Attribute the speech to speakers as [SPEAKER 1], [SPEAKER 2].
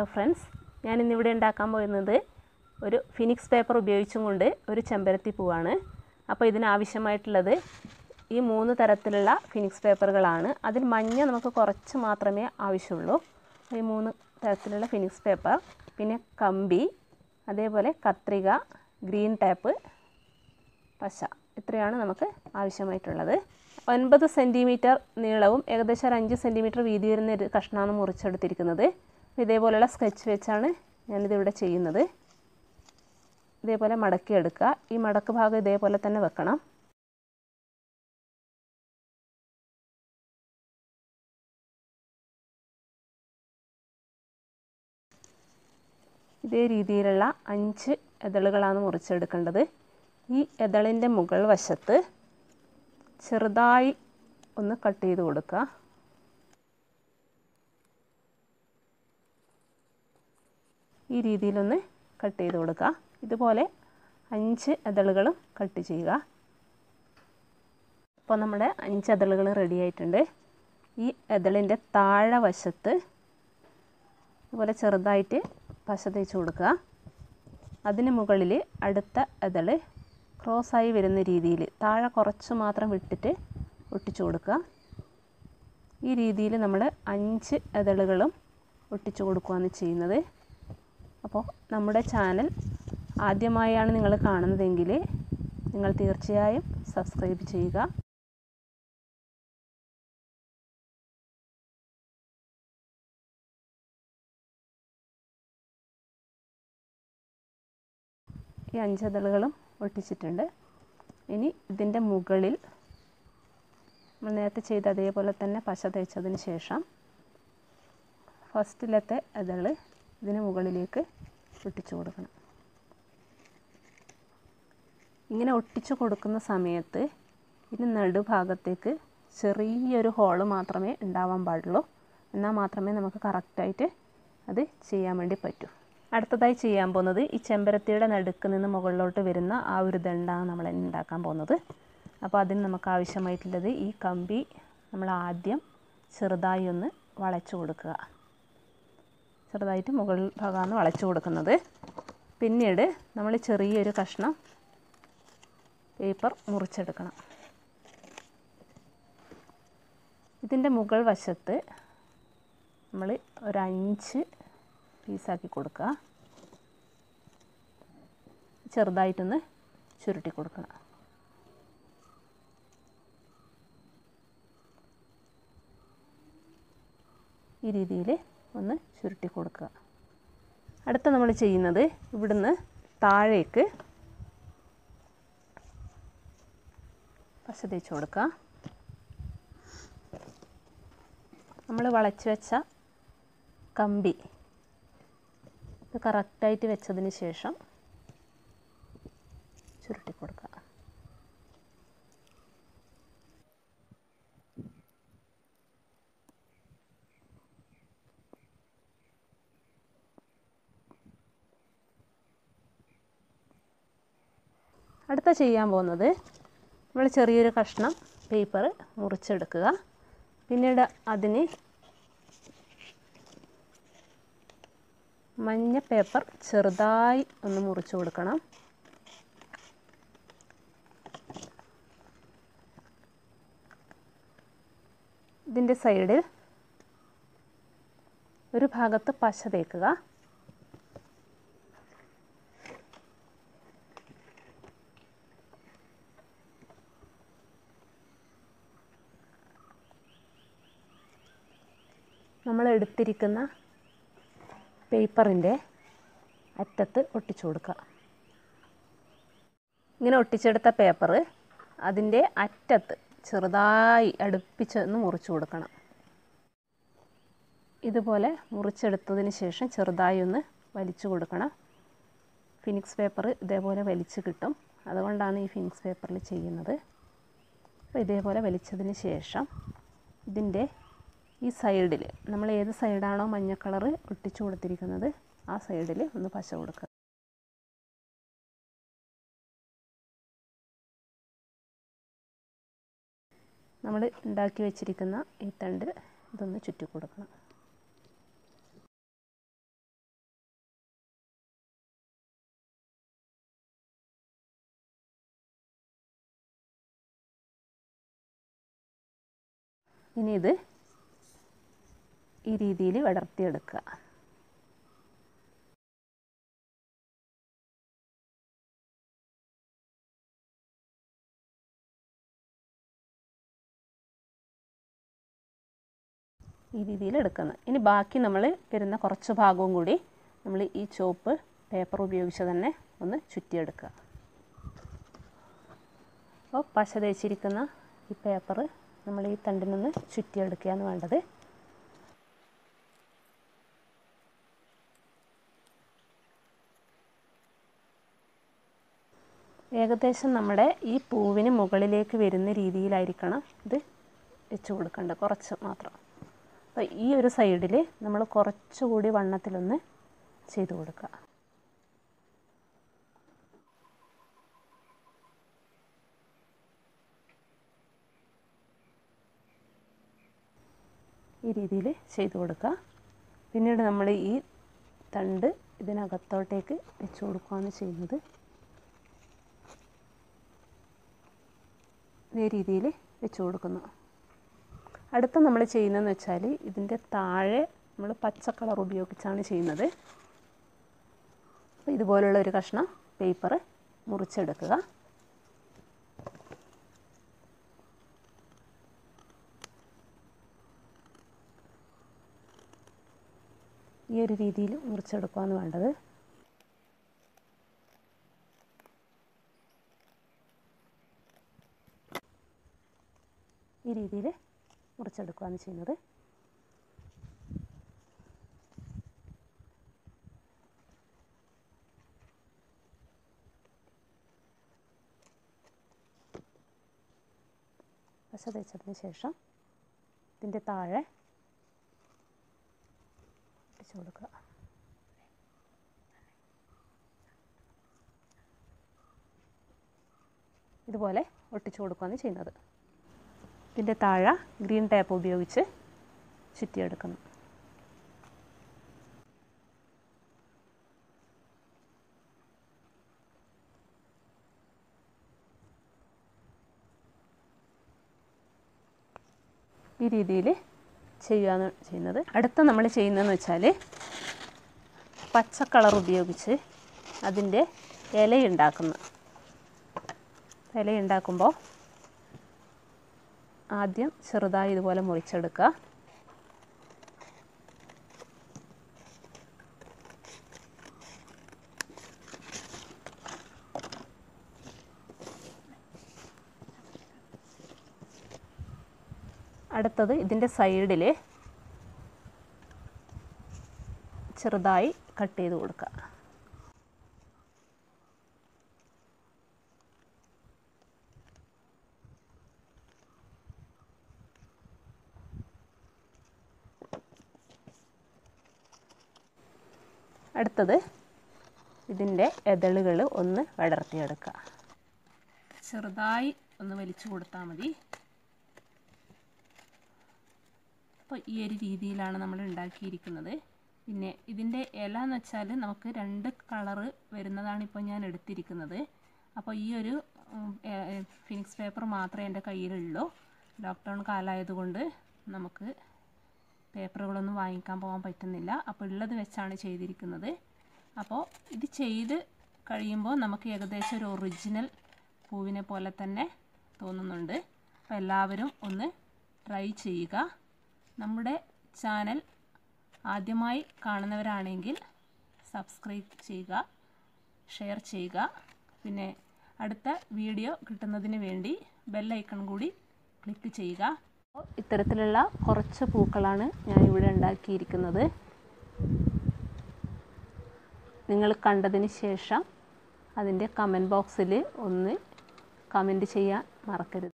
[SPEAKER 1] friends ഞാൻ ഇന്നിവിടെ ഉണ്ടാക്കാൻ പോകുന്നത് ഒരു ഫിനിക്സ് പേപ്പർ ഉപയോഗിച്ചും കൊണ്ട് ഒരു ചെമ്പരത്തി പൂവാണ് അപ്പോൾ ഇതിനാവശ്യമായിട്ടുള്ളത് ഈ മൂന്ന് തരത്തിലുള്ള ഫിനിക്സ് പേപ്പറുകളാണ് അതിൽ മഞ്ഞ നമുക്ക് കുറച്ച് മാത്രമേ ആവശ്യമുള്ളൂ ഈ മൂന്ന് തരത്തിലുള്ള ഫിനിക്സ് പേപ്പർ പിന്നെ കമ്പി അതേപോലെ കത്രിക ഗ്രീൻ ടാപ്പ് പശ ഇത്രയാണ് നമുക്ക് ആവശ്യമായിട്ടുള്ളത് ഒൻപത് സെൻറ്റിമീറ്റർ നീളവും ഏകദേശം ഒരു അഞ്ച് സെൻറ്റിമീറ്റർ വീതി വരുന്ന ഒരു കഷ്ണമാണ് മുറിച്ചെടുത്തിരിക്കുന്നത് ഇതേപോലെയുള്ള സ്കെച്ച് വെച്ചാണ് ഞാനിതിവിടെ ചെയ്യുന്നത് ഇതേപോലെ മടക്കിയെടുക്കുക ഈ മടക്ക് ഭാഗം ഇതേപോലെ തന്നെ വെക്കണം ഇതേ രീതിയിലുള്ള അഞ്ച് എതളുകളാണ് മുറിച്ചെടുക്കേണ്ടത് ഈ എതളിൻ്റെ മുകൾ വശത്ത് ചെറുതായി ഒന്ന് കട്ട് ചെയ്ത് കൊടുക്കുക ഈ രീതിയിലൊന്ന് കട്ട് ചെയ്ത് കൊടുക്കുക ഇതുപോലെ അഞ്ച് എതളുകളും കട്ട് ചെയ്യുക അപ്പോൾ നമ്മുടെ അഞ്ച് എതളുകൾ റെഡി ആയിട്ടുണ്ട് ഈ എതളിൻ്റെ താഴെ വശത്ത് ഇതുപോലെ ചെറുതായിട്ട് പശ തേച്ച് കൊടുക്കുക അതിന് മുകളിൽ അടുത്ത എതൾ ക്രോസായി വരുന്ന രീതിയിൽ താഴെ കുറച്ച് മാത്രം വിട്ടിട്ട് ഒട്ടിച്ചു കൊടുക്കുക ഈ രീതിയിൽ നമ്മൾ അഞ്ച് എതളുകളും ഒട്ടിച്ചു കൊടുക്കുകയാണ് ചെയ്യുന്നത് അപ്പോൾ നമ്മുടെ ചാനൽ ആദ്യമായാണ് നിങ്ങൾ കാണുന്നതെങ്കിൽ നിങ്ങൾ തീർച്ചയായും സബ്സ്ക്രൈബ് ചെയ്യുക ഈ അഞ്ചതളുകളും ഒട്ടിച്ചിട്ടുണ്ട് ഇനി ഇതിൻ്റെ മുകളിൽ നമ്മൾ നേരത്തെ ചെയ്ത അതേപോലെ തന്നെ പശ തേച്ചതിന് ശേഷം ഫസ്റ്റിലത്തെ ഇതൾ ഇതിന് മുകളിലേക്ക് ഒട്ടിച്ചു കൊടുക്കണം ഇങ്ങനെ ഒട്ടിച്ചു കൊടുക്കുന്ന സമയത്ത് ഇതിന് നടുഭാഗത്തേക്ക് ചെറിയൊരു ഹോള് മാത്രമേ ഉണ്ടാവാൻ പാടുള്ളൂ എന്നാൽ മാത്രമേ നമുക്ക് കറക്റ്റായിട്ട് അത് ചെയ്യാൻ വേണ്ടി പറ്റൂ അടുത്തതായി ചെയ്യാൻ പോകുന്നത് ഈ ചെമ്പരത്തിയുടെ നടുക്ക് നിന്ന് മുകളിലോട്ട് വരുന്ന ആ ഒരു ദണ്ടാണ് നമ്മൾ ഉണ്ടാക്കാൻ പോകുന്നത് അപ്പോൾ അതിന് നമുക്ക് ആവശ്യമായിട്ടുള്ളത് ഈ കമ്പി നമ്മൾ ആദ്യം ചെറുതായി ഒന്ന് വളച്ചു കൊടുക്കുക ചെറുതായിട്ട് മുകൾ ഭാഗമാണ് വളച്ചു കൊടുക്കുന്നത് പിന്നീട് നമ്മൾ ചെറിയൊരു കഷ്ണം പേപ്പർ മുറിച്ചെടുക്കണം ഇതിൻ്റെ മുകൾ വശത്ത് നമ്മൾ ഒരു അഞ്ച് പീസാക്കി കൊടുക്കുക ചെറുതായിട്ടൊന്ന് ചുരുട്ടി കൊടുക്കണം ഈ രീതിയിൽ ഒന്ന് ചുരുട്ടി കൊടുക്കുക അടുത്ത നമ്മൾ ചെയ്യുന്നത് ഇവിടുന്ന് താഴേക്ക് പശ തേച്ച് കൊടുക്കുക നമ്മൾ വളച്ച് വെച്ച കമ്പി ഇത് കറക്റ്റായിട്ട് വെച്ചതിന് ശേഷം ചുരുട്ടി കൊടുക്കുക അടുത്ത ചെയ്യാൻ പോകുന്നത് നമ്മൾ ചെറിയൊരു കഷ്ണം പേപ്പർ മുറിച്ചെടുക്കുക പിന്നീട് അതിന് മഞ്ഞ പേപ്പർ ചെറുതായി ഒന്ന് മുറിച്ച് കൊടുക്കണം ഇതിൻ്റെ സൈഡിൽ ഒരു ഭാഗത്ത് പശ തേക്കുക നമ്മൾ എടുത്തിരിക്കുന്ന പേപ്പറിൻ്റെ അറ്റത്ത് ഒട്ടിച്ചു കൊടുക്കുക ഇങ്ങനെ ഒട്ടിച്ചെടുത്ത പേപ്പർ അതിൻ്റെ അറ്റത്ത് ചെറുതായി അടുപ്പിച്ചൊന്ന് മുറിച്ചു കൊടുക്കണം ഇതുപോലെ മുറിച്ചെടുത്തതിന് ശേഷം ചെറുതായി ഒന്ന് വലിച്ചു കൊടുക്കണം ഫിനിക്സ് പേപ്പർ ഇതേപോലെ വലിച്ച് കിട്ടും അതുകൊണ്ടാണ് ഈ ഫിനിക്സ് പേപ്പറിൽ ചെയ്യുന്നത് അപ്പോൾ ഇതേപോലെ വലിച്ചതിന് ശേഷം ഇതിൻ്റെ ഈ സൈഡിൽ നമ്മൾ ഏത് സൈഡാണോ മഞ്ഞ കളറ് ഒട്ടിച്ചു കൊടുത്തിരിക്കുന്നത് ആ സൈഡിൽ ഒന്ന് പശ കൊടുക്കുക നമ്മൾ ഉണ്ടാക്കി വെച്ചിരിക്കുന്ന ഈ തണ്ടിൽ ഇതൊന്ന് ചുറ്റി കൊടുക്കണം ഇനി ഇത് ഈ രീതിയിൽ വിടർത്തിയെടുക്കുക ഈ രീതിയിൽ എടുക്കുന്നത് ഇനി ബാക്കി നമ്മൾ വരുന്ന കുറച്ച് ഭാഗവും കൂടി നമ്മൾ ഈ ചുവപ്പ് പേപ്പർ ഉപയോഗിച്ച് തന്നെ ഒന്ന് ചുറ്റിയെടുക്കുക അപ്പോൾ പശ തേച്ചിരിക്കുന്ന ഈ പേപ്പർ നമ്മൾ ഈ തണ്ടിനൊന്ന് ചുറ്റിയെടുക്കുകയാണ് വേണ്ടത് ഏകദേശം നമ്മുടെ ഈ പൂവിന് മുകളിലേക്ക് വരുന്ന രീതിയിലായിരിക്കണം ഇത് വെച്ച് കൊടുക്കേണ്ടത് കുറച്ച് മാത്രം അപ്പോൾ ഈ ഒരു സൈഡിൽ നമ്മൾ കുറച്ചുകൂടി വണ്ണത്തിലൊന്ന് ചെയ്ത് കൊടുക്കുക ഈ രീതിയിൽ ചെയ്ത് കൊടുക്കുക പിന്നീട് നമ്മൾ ഈ തണ്ട് ഇതിനകത്തോട്ടേക്ക് വെച്ച് കൊടുക്കുകയാണ് ചെയ്യുന്നത് ഇതേ രീതിയിൽ വെച്ച് കൊടുക്കുന്നു അടുത്ത നമ്മൾ ചെയ്യുന്നതെന്ന് വെച്ചാൽ ഇതിൻ്റെ താഴെ നമ്മൾ പച്ച കളർ ഉപയോഗിച്ചാണ് ചെയ്യുന്നത് അപ്പോൾ ഇതുപോലുള്ള ഒരു കഷ്ണം പേപ്പർ മുറിച്ചെടുക്കുക ഈ ഒരു രീതിയിൽ മുറിച്ചെടുക്കുകയാണ് വേണ്ടത് ഈ രീതിയിൽ മുറിച്ചെടുക്കുകയാണ് ചെയ്യുന്നത് പശ തേച്ചതിന് ശേഷം ഇതിൻ്റെ താഴെ ഒട്ടിച്ചു കൊടുക്കുക ഇതുപോലെ ഒട്ടിച്ചു കൊടുക്കുകയാണ് ചെയ്യുന്നത് ഇതിൻ്റെ താഴെ ഗ്രീൻ ടേപ്പ് ഉപയോഗിച്ച് ചുറ്റിയെടുക്കുന്നു ഈ രീതിയിൽ ചെയ്യുകയാണ് ചെയ്യുന്നത് അടുത്ത നമ്മൾ ചെയ്യുന്നതെന്ന് വെച്ചാൽ പച്ച കളർ ഉപയോഗിച്ച് അതിൻ്റെ ഇലയുണ്ടാക്കുന്നു ഇലയുണ്ടാക്കുമ്പോൾ ആദ്യം ചെറുതായി ഇതുപോലെ മുറിച്ചെടുക്കുക അടുത്തത് ഇതിൻ്റെ സൈഡിൽ ചെറുതായി കട്ട് ചെയ്ത് കൊടുക്കുക അടുത്തത് ഇതിൻ്റെ എതളുകൾ ഒന്ന് വിടർത്തിയെടുക്കുക ചെറുതായി ഒന്ന് വലിച്ചു കൊടുത്താൽ മതി അപ്പോൾ ഈ ഒരു രീതിയിലാണ് നമ്മൾ ഉണ്ടാക്കിയിരിക്കുന്നത് പിന്നെ ഇതിൻ്റെ ഇല എന്ന് വെച്ചാൽ നമുക്ക് രണ്ട് കളറ് വരുന്നതാണ് ഇപ്പോൾ ഞാൻ എടുത്തിരിക്കുന്നത് അപ്പോൾ ഈ ഒരു ഫിനിക്സ് പേപ്പർ മാത്രമേ എൻ്റെ കയ്യിലുള്ളൂ ലോക്ക്ഡൗൺ കാലമായതുകൊണ്ട് നമുക്ക് പേപ്പറുകളൊന്നും വാങ്ങിക്കാൻ പോകാൻ പറ്റുന്നില്ല അപ്പോൾ ഉള്ളത് വെച്ചാണ് ചെയ്തിരിക്കുന്നത് അപ്പോൾ ഇത് ചെയ്ത് കഴിയുമ്പോൾ നമുക്ക് ഏകദേശം ഒരു ഒറിജിനൽ പൂവിനെ പോലെ തന്നെ തോന്നുന്നുണ്ട് അപ്പോൾ എല്ലാവരും ഒന്ന് ട്രൈ ചെയ്യുക നമ്മുടെ ചാനൽ ആദ്യമായി കാണുന്നവരാണെങ്കിൽ സബ്സ്ക്രൈബ് ചെയ്യുക ഷെയർ ചെയ്യുക പിന്നെ അടുത്ത വീഡിയോ കിട്ടുന്നതിന് വേണ്ടി ബെല്ലൈക്കൺ കൂടി ക്ലിക്ക് ചെയ്യുക ഇത്തരത്തിലുള്ള കുറച്ച് പൂക്കളാണ് ഞാൻ ഇവിടെ ഉണ്ടാക്കിയിരിക്കുന്നത് നിങ്ങൾ കണ്ടതിന് ശേഷം അതിൻ്റെ കമൻറ്റ് ബോക്സിൽ ഒന്ന് കമൻറ്റ് ചെയ്യാൻ മറക്കരുത്